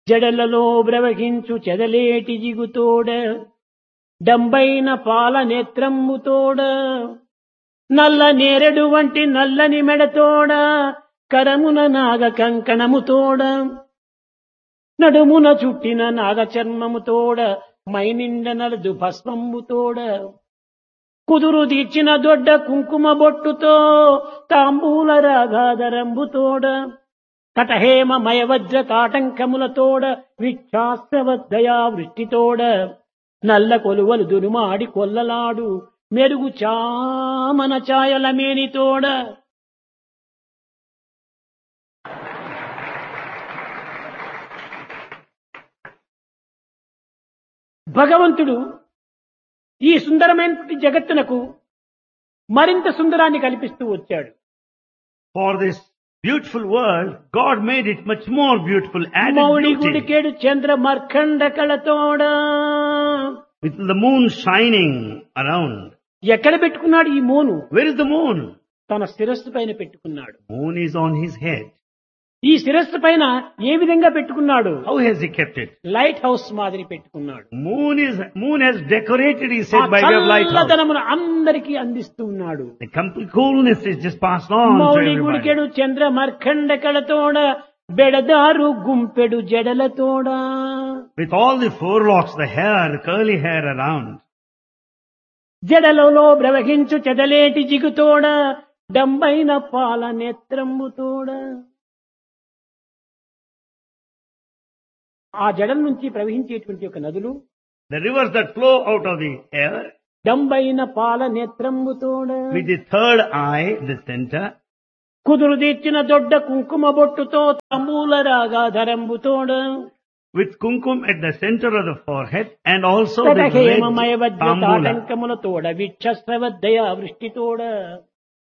జడలలో బ్రవహించు చెదలేటి జిగుతోడ డంబైన పాల నేత్రమ్ముతోడ నల్ల నేరెడు వంటి నల్లని మెడతోడ కరమున నాగ కంకణముతోడ నడుమున చుట్టిన నాగ చర్మముతోడ మైనిండ నలదు భస్మముతోడ కుదురు తీర్చిన దొడ్డ కుంకుమ బొట్టుతో తాంబూల రాగాధరంబుతోడ కటహేమ మయవజ్ర కాటంకములతోడ విచ్ఛాస్త్రవద్దయా వృష్టితోడ నల్ల కొలువలు దురుమాడి కొల్లలాడు మెరుగు చామన ఛాయల మేనితోడ భగవంతుడు ఈ సుందరమైన జగత్తునకు మరింత సుందరాన్ని కల్పిస్తూ వచ్చాడు For this beautiful world, God made it much more beautiful, added మౌడి beauty. గుడికేడు Chandra మర్కండ కళతోడ With the moon shining around. ఎక్కడ పెట్టుకున్నాడు ఈ మోను Where is the moon? తన శిరస్సు పైన పెట్టుకున్నాడు Moon is on his head. ఈ శిరస్సు పైన ఏ విధంగా పెట్టుకున్నాడు How has he kept it? Lighthouse మాదిరి పెట్టుకున్నాడు Moon is, moon has decorated, he ఆ said, by way of lighthouse. చల్లదనమును అందరికీ అందిస్తూ ఉన్నాడు The complete coolness is just passed on to మౌడి everybody. గుడికెడు Chandra మర్కండ కళతోడ బెడదారు గుంపెడు జడలతోడ With all the forelocks, the hair, the curly hair around. జడలలో ప్రవహించు చెదలేటి జిగుతోడ డంబైన పాల నేత్రమ్ముతోడ ఆ జడల నుంచి ప్రవహించేటువంటి ఒక నదులు The rivers that flow out of the hair, డంబైన పాల నేత్రమ్ముతోడ with the third eye, the center, కుదురు తీర్చిన దొడ్డ కుంకుమ బొట్టుతో తంబూల రాగాధరంబుతోడ with kumkum at the center of the forehead, and also the తటహేమమయ red వజ్ర tambula. తాటంకములతోడ విక్షస్రవద్దయ వృష్టితోడ